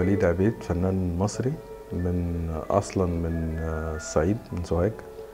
وليد عبيد فنان مصري من اصلا من آه، الصعيد من سوهاج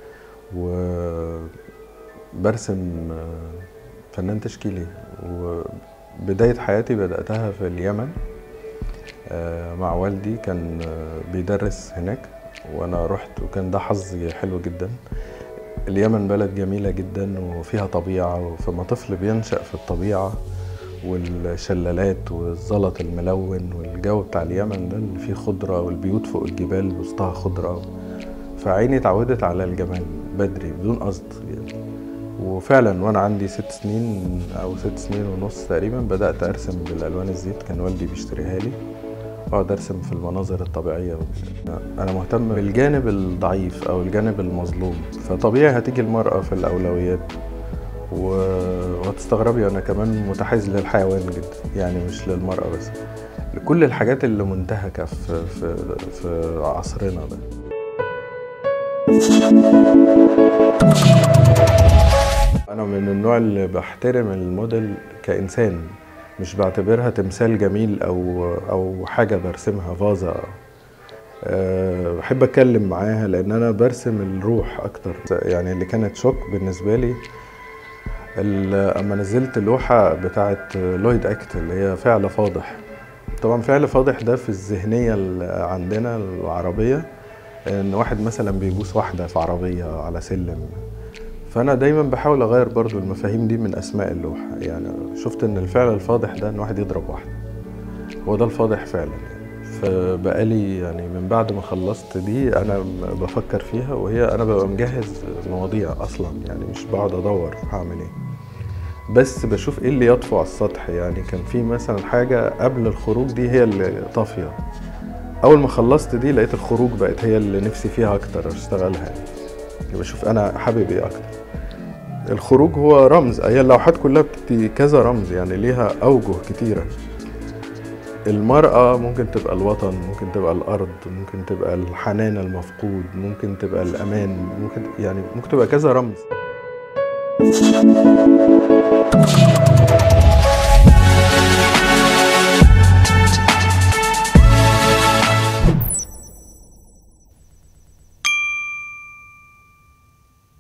وبرسم آه، فنان تشكيلي وبداية حياتي بدأتها في اليمن آه، مع والدي كان آه، بيدرس هناك وانا رحت وكان ده حظي حلو جدا اليمن بلد جميلة جدا وفيها طبيعة فما طفل بينشأ في الطبيعة والشلالات والزلط الملون والجو بتاع اليمن ده اللي فيه خضرة والبيوت فوق الجبال وسطها خضرة فعيني اتعودت على الجمال بدري بدون قصد يعني وفعلا وانا عندي ست سنين او ست سنين ونص تقريبا بدأت ارسم بالالوان الزيت كان والدي بيشتريها لي اقعد ارسم في المناظر الطبيعية انا مهتم بالجانب الضعيف او الجانب المظلوم فطبيعي هتيجي المرأة في الاولويات و... وهتستغربي انا كمان متحيز للحيوان جدا يعني مش للمرأة بس لكل الحاجات اللي منتهكة في في في عصرنا ده انا من النوع اللي بحترم الموديل كانسان مش بعتبرها تمثال جميل او او حاجه برسمها فازه أه بحب اتكلم معاها لان انا برسم الروح اكتر يعني اللي كانت شوك بالنسبه لي ال- اما نزلت اللوحه بتاعه لويد اكت اللي هي فعل فاضح طبعا فعل فاضح ده في الذهنيه اللي عندنا العربيه ان واحد مثلا بيبوس واحده في عربيه على سلم فانا دايما بحاول اغير برضو المفاهيم دي من اسماء اللوحه يعني شفت ان الفعل الفاضح ده ان واحد يضرب واحده هو ده الفاضح فعلا يعني فبقالي يعني من بعد ما خلصت دي انا بفكر فيها وهي انا ببقى مجهز مواضيع اصلا يعني مش بقعد ادور هعمل ايه بس بشوف ايه اللي يطفو على السطح يعني كان في مثلا حاجه قبل الخروج دي هي اللي طافيه اول ما خلصت دي لقيت الخروج بقت هي اللي نفسي فيها اكتر اشتغلها يعني بشوف انا حابب ايه اكتر الخروج هو رمز هي اللوحات كلها بتدي كذا رمز يعني ليها اوجه كتيره المرأة ممكن تبقى الوطن ممكن تبقى الأرض ممكن تبقى الحنان المفقود ممكن تبقى الأمان ممكن يعني ممكن تبقى كذا رمز